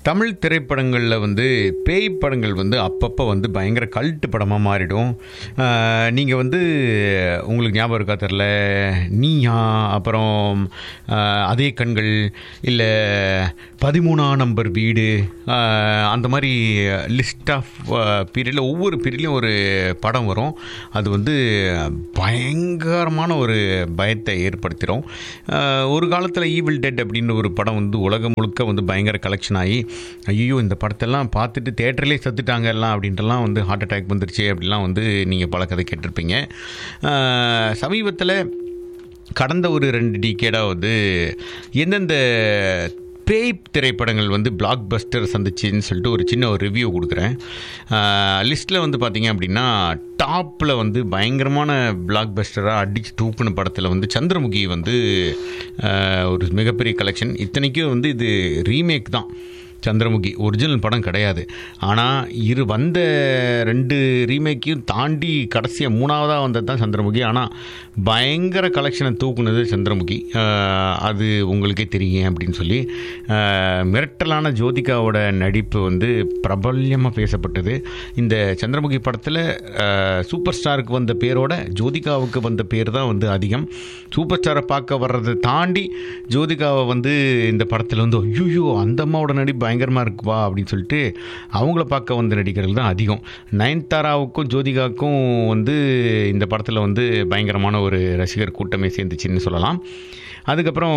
தமிழ் திரைப்படங்களில் வந்து பேய் படங்கள் வந்து அப்பப்போ வந்து பயங்கர கல்ட்டு படமாக மாறிடும் நீங்கள் வந்து உங்களுக்கு ஞாபகம் இருக்கா தெரில நீயா அப்புறம் ஆஹ், அதே கண்கள் இல்லை பதிமூணாம் நம்பர் வீடு ஆஹ், அந்த மாதிரி லிஸ்ட் ஆஃப் பீரியடில் ஒவ்வொரு பீரியட்லையும் ஒரு படம் வரும் அது வந்து பயங்கரமான ஒரு பயத்தை ஏற்படுத்திடும் ஆஹ், ஒரு காலத்தில் ஈவில் டெட் அப்படின்னு ஒரு படம் வந்து உலகம் முழுக்க வந்து பயங்கர கலெக்ஷன் ஆகி ஐயோ இந்த படத்தெல்லாம் பார்த்துட்டு தேட்டர்லேயே செத்துட்டாங்க எல்லாம் அப்படின்ட்டுலாம் வந்து ஹார்ட் அட்டாக் வந்துருச்சு அப்படிலாம் வந்து நீங்கள் பல கதை கேட்டிருப்பீங்க சமீபத்தில் கடந்த ஒரு ரெண்டு டிகேடாக வந்து எந்தெந்த பேய் திரைப்படங்கள் வந்து பிளாக் பஸ்டர் சந்திச்சுன்னு சொல்லிட்டு ஒரு சின்ன ஒரு ரிவ்யூ கொடுக்குறேன் லிஸ்ட்டில் வந்து பார்த்தீங்க அப்படின்னா டாப்பில் வந்து பயங்கரமான பிளாக் பஸ்டராக அடித்து தூக்குன படத்தில் வந்து சந்திரமுகி வந்து ஆஹ், ஒரு மிகப்பெரிய கலெக்ஷன் இத்தனைக்கும் வந்து இது ரீமேக் தான் சந்திரமுகி ஒரிஜினல் படம் கிடையாது ஆனால் இரு வந்த ரெண்டு ரீமேக்கையும் தாண்டி கடைசியாக மூணாவதாக வந்தது தான் சந்திரமுகி ஆனால் பயங்கர கலெக்ஷனை தூக்குனது சந்திரமுகி ஆஹ் அது உங்களுக்கே தெரியும் அப்படின்னு சொல்லி ஆஹ் மிரட்டலான ஜோதிகாவோட நடிப்பு வந்து பிரபல்யமாக பேசப்பட்டது இந்த சந்திரமுகி படத்தில் சூப்பர் ஸ்டாருக்கு வந்த பேரோட ஜோதிகாவுக்கு வந்த பேர் தான் வந்து அதிகம் சூப்பர் ஸ்டாரை பார்க்க வர்றதை தாண்டி ஜோதிகாவை வந்து இந்த படத்தில் வந்து ஐயோ அந்த அம்மாவோட நடிப்பு பயங்கரமாக இருக்குவா அப்படின்னு சொல்லிட்டு அவங்கள பார்க்க வந்த நடிகர்கள் தான் அதிகம் நயன்தாராவுக்கும் ஜோதிகாவுக்கும் வந்து இந்த படத்தில் வந்து பயங்கரமான ஒரு ரசிகர் கூட்டமே சேர்ந்துச்சுன்னு சொல்லலாம் அதுக்கப்புறம்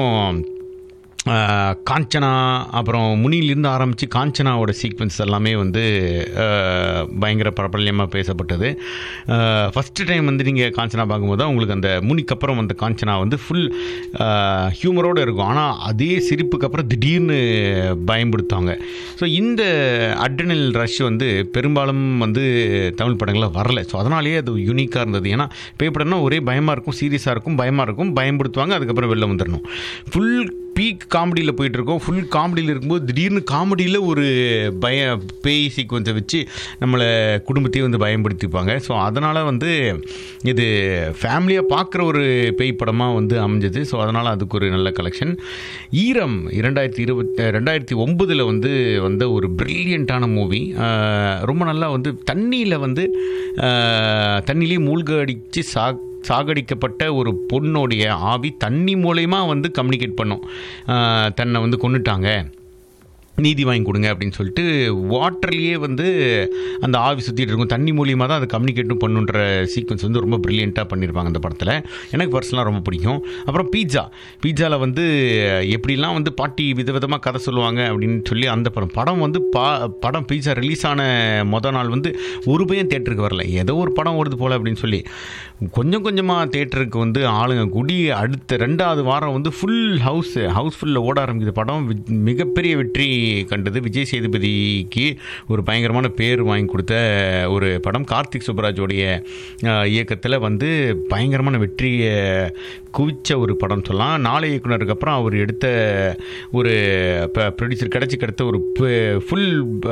ஆஹ், காஞ்சனா அப்புறம் முனியிலிருந்து ஆரம்பித்து காஞ்சனாவோட சீக்வன்ஸ் எல்லாமே வந்து ஆஹ், பயங்கர பிரபல்யமாக பேசப்பட்டது ஃபஸ்ட்டு டைம் வந்து நீங்கள் காஞ்சனா பார்க்கும்போது தான் உங்களுக்கு அந்த முனிக்கு அப்புறம் வந்த காஞ்சனா வந்து ஃபுல் ஹியூமரோடு இருக்கும் ஆனால் அதே சிரிப்புக்கு அப்புறம் திடீர்னு பயன்படுத்துவாங்க ஸோ இந்த அட்ரினல் ரஷ் வந்து பெரும்பாலும் வந்து தமிழ் படங்களில் வரல ஸோ அதனாலேயே அது யூனிக்காக இருந்தது ஏன்னா பேய் படம்னா ஒரே பயமாக இருக்கும் சீரியஸாக இருக்கும் பயமாக இருக்கும் பயன்படுத்துவாங்க அதுக்கப்புறம் வெளில வந்துடணும் ஃபுல் பீக் காமெடியில் போயிட்டு இருக்கோம் ஃபுல் காமெடியில் இருக்கும்போது திடீர்னு காமெடியில் ஒரு பய பேய் சீக்வன்ஸை வச்சு நம்மளை குடும்பத்தையும் வந்து பயன்படுத்திப்பாங்க ஸோ அதனால் வந்து இது ஃபேமிலியாக பார்க்குற ஒரு பேய் படமாக வந்து அமைஞ்சது ஸோ அதனால் அதுக்கு ஒரு நல்ல கலெக்ஷன் ஈரம் இரண்டாயிரத்தி இருபத்தி ரெண்டாயிரத்தி ஒம்பதில் வந்து வந்த ஒரு ப்ரில்லியண்ட்டான மூவி ரொம்ப நல்லா வந்து தண்ணியில் வந்து ஆஹ், தண்ணியிலே மூழ்கடிச்சு சா சாகடிக்கப்பட்ட ஒரு பொண்ணுடைய ஆவி தண்ணி மூலயமா வந்து கம்யூனிகேட் பண்ணும் ஆஹ், தன்னை வந்து கொன்னுட்டாங்க நீதி வாங்கி கொடுங்க அப்படின்னு சொல்லிட்டு வாட்டர்லேயே வந்து அந்த ஆவி சுற்றிட்டு இருக்கும் தண்ணி மூலியமாக தான் அதை கம்யூனிகேட்டும் பண்ணுன்ற சீக்வன்ஸ் வந்து ரொம்ப ப்ரில்லியண்ட்டாக பண்ணியிருப்பாங்க அந்த படத்தில் எனக்கு பர்சனலாக ரொம்ப பிடிக்கும் அப்புறம் பீட்சா பீட்சாவில் வந்து எப்படிலாம் வந்து பாட்டி விதவிதமாக கதை சொல்லுவாங்க அப்படின்னு சொல்லி அந்த படம் படம் வந்து பா படம் பீட்சா ரிலீஸ் ஆன மொதல் நாள் வந்து ஒரு பையன் தேட்டருக்கு வரல ஏதோ ஒரு படம் ஓடுது போல் அப்படின்னு சொல்லி கொஞ்சம் கொஞ்சமாக தேட்டருக்கு வந்து ஆளுங்க குடி அடுத்த ரெண்டாவது வாரம் வந்து ஃபுல் ஹவுஸ் ஹவுஸ் ஃபுல்லில் ஓட ஆரம்பிக்குது படம் வி- மிகப்பெரிய வெற்றி கண்டது விஜய் சேதுபதிக்கு ஒரு பயங்கரமான பேர் வாங்கி கொடுத்த ஒரு படம் கார்த்திக் சுப்ராஜோடைய இயக்கத்தில் வந்து பயங்கரமான வெற்றியை குவிச்ச ஒரு படம் சொல்லலாம் நாளை இயக்குனருக்கு அப்புறம் அவர் எடுத்த ஒரு ப்ரொடியூசர் கிடச்சி கிடைத்த ஒரு ஃபுல்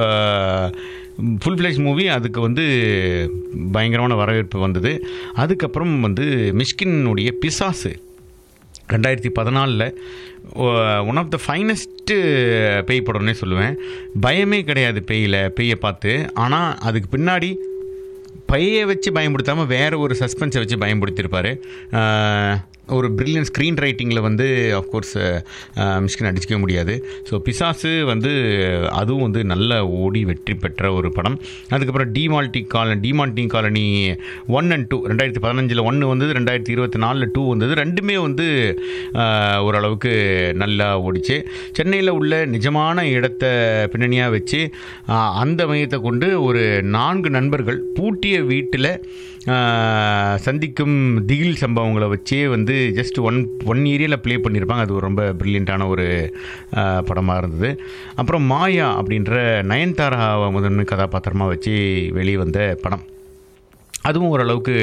ஃபுல் ஃப்ளேஜ் மூவி அதுக்கு வந்து பயங்கரமான வரவேற்பு வந்தது அதுக்கப்புறம் வந்து மிஷ்கினுடைய பிசாசு ரெண்டாயிரத்தி பதினாலில் ஒன் ஆஃப் த ஃபைனஸ்ட்டு பேய் படம்னே சொல்லுவேன் பயமே கிடையாது பேயில் பேயை பார்த்து ஆனால் அதுக்கு பின்னாடி பையை வச்சு பயன்படுத்தாமல் வேற ஒரு சஸ்பென்ஸை வச்சு பயன்படுத்தியிருப்பார் ஒரு பிரில்லியன் ஸ்க்ரீன் ரைட்டிங்கில் வந்து அஃப்கோர்ஸ் மிஷ்கின் அடிச்சிக்க முடியாது ஸோ பிசாசு வந்து அதுவும் வந்து நல்ல ஓடி வெற்றி பெற்ற ஒரு படம் அதுக்கப்புறம் Demonte colony Demonte colony one and two ரெண்டாயிரத்தி பதினஞ்சில் ஒன்று வந்தது ரெண்டாயிரத்தி இருபத்தி நாலில் டூ வந்தது ரெண்டுமே வந்து ஆஹ், ஓரளவுக்கு நல்லா ஓடிச்சு சென்னையில் உள்ள நிஜமான இடத்த பின்னணியாக வச்சு ஆஹ், அந்த மையத்தை கொண்டு ஒரு நான்கு நண்பர்கள் பூட்டிய வீட்டில் சந்திக்கும் திகில் சம்பவங்களை வச்சே வந்து ஜஸ்ட் ஒன் ஒன் ஏரியாவில் ப்ளே பண்ணியிருப்பாங்க அது ஒரு ரொம்ப ப்ரில்லியண்ட்டான ஒரு படமாக இருந்தது அப்புறம் மாயா அப்படின்ற நயன்தாராவை முதன்மை கதாபாத்திரமாக வச்சு வெளியே வந்த படம் அதுவும் ஓரளவுக்கு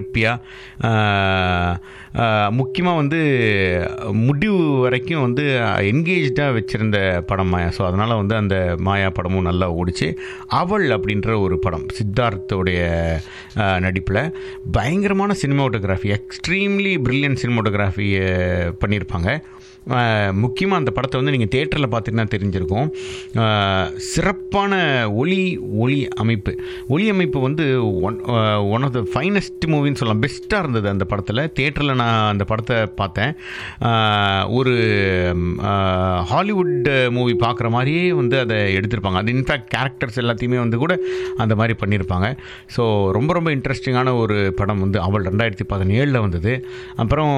ட்ரிப்பியாக முக்கியமாக வந்து முடிவு வரைக்கும் வந்து என்கேஜாக வச்சுருந்த படம் மாயா ஸோ அதனால் வந்து அந்த மாயா படமும் நல்லா ஓடிச்சு அவள் அப்படின்ற ஒரு படம் சித்தார்த்தோடைய நடிப்பில் பயங்கரமான சினிமாட்டோகிராஃபி எக்ஸ்ட்ரீம்லி பிரில்லியன்ட் சினிமாட்டோகிராஃபி பண்ணியிருப்பாங்க முக்கியமாக அந்த படத்தை வந்து நீங்கள் தேட்டரில் பார்த்துட்டுனா தெரிஞ்சிருக்கும் அஹ், சிறப்பான ஒளி ஒளி அமைப்பு ஒளி அமைப்பு வந்து one one of the finest மூவின்னு சொல்லலாம் பெஸ்ட்டாக இருந்தது அந்த படத்தில் தேட்டரில் நான் அந்த படத்தை பார்த்தேன் அஹ், ஒரு அஹ், ஹாலிவுட் மூவி பார்க்குற மாதிரியே வந்து அதை எடுத்திருப்பாங்க அது இன்ஃபேக்ட் கேரக்டர்ஸ் எல்லாத்தையுமே வந்து கூட அந்த மாதிரி பண்ணியிருப்பாங்க ஸோ ரொம்ப ரொம்ப இன்ட்ரெஸ்டிங்கான ஒரு படம் வந்து அவள் ரெண்டாயிரத்தி பதினேழில் வந்தது அப்புறம்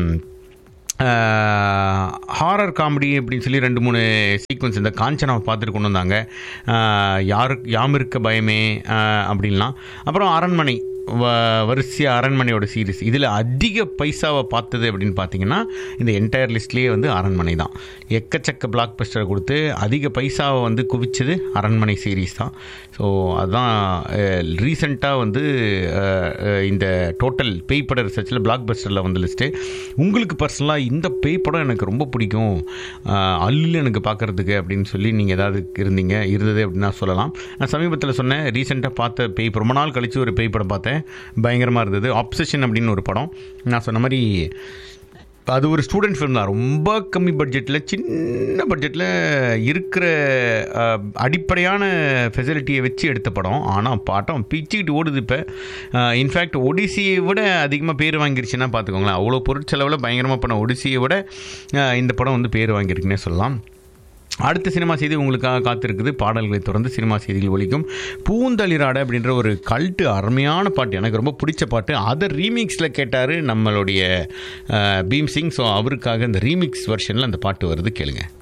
ஹாரர் காமெடி அப்படின்னு சொல்லி ரெண்டு மூணு சீக்வன்ஸ் இந்த காஞ்சனாவை பார்த்துட்டு கொண்டு வந்தாங்க ஆஹ் யாரு யாம் இருக்க பயமே ஆஹ் அப்படின்லாம் அப்புறம் அரண்மனை வ வரிசையாக அரண்மனையோட சீரிஸ் இதில் அதிக பைசாவை பார்த்தது அப்படின்னு பார்த்தீங்கன்னா இந்த என்டையர் லிஸ்ட்லேயே வந்து அரண்மனை தான் எக்கச்சக்க பிளாக் பஸ்டரை கொடுத்து அதிக பைசாவை வந்து குவிச்சது அரண்மனை சீரீஸ் தான் ஸோ அதுதான் ரீசண்டாக வந்து அஹ், அஹ், இந்த டோட்டல் பேய் பட ரிசர்ச்சில் பிளாக் பஸ்டரில் வந்து லிஸ்ட்டு உங்களுக்கு பர்சனலாக இந்த பேய் படம் எனக்கு ரொம்ப பிடிக்கும் அஹ், அல்லு எனக்கு பார்க்குறதுக்கு அப்படின்னு சொல்லி நீங்கள் ஏதாவது இருந்தீங்க இருந்தது அப்படின்னா சொல்லலாம் நான் சமீபத்தில் சொன்னேன் ரீசெண்டாக பார்த்த பேய் ரொம்ப நாள் கழித்து ஒரு பேய் படம் பார்த்தேன் பயங்கரமாக இருந்தது ஆப்சஷன் அப்படின்னு ஒரு படம் நான் சொன்ன மாதிரி அது ஒரு ஸ்டூடெண்ட் ஃபிலிம் தான் ரொம்ப கம்மி பட்ஜெட்டில் சின்ன பட்ஜெட்டில் இருக்கிற அஹ், அடிப்படையான ஃபெசிலிட்டியை வச்சு எடுத்த படம் ஆனால் பாட்டம் பிச்சுக்கிட்டு ஓடுது இப்போ இன்ஃபேக்ட் ஒடிசியை விட அதிகமாக பேர் வாங்கிருச்சுன்னா பார்த்துக்கோங்களேன் அவ்வளோ பொருட்செலவில் பயங்கரமாக பண்ண ஒடிசியை விட அஹ், இந்த படம் வந்து பேர் வாங்கியிருக்குன்னே சொல்லலாம் அடுத்த சினிமா செய்தி உங்களுக்காக காத்திருக்குது பாடல்களை தொடர்ந்து சினிமா செய்திகள் ஒலிக்கும் பூந்தளிராட அப்படின்ற ஒரு கல்ட்டு அருமையான பாட்டு எனக்கு ரொம்ப பிடிச்ச பாட்டு அதை ரீமிக்ஸில் கேட்டார் நம்மளுடைய அஹ், பீம் சிங் ஸோ அவருக்காக இந்த ரீமிக்ஸ் வெர்ஷனில் அந்த பாட்டு வருது கேளுங்க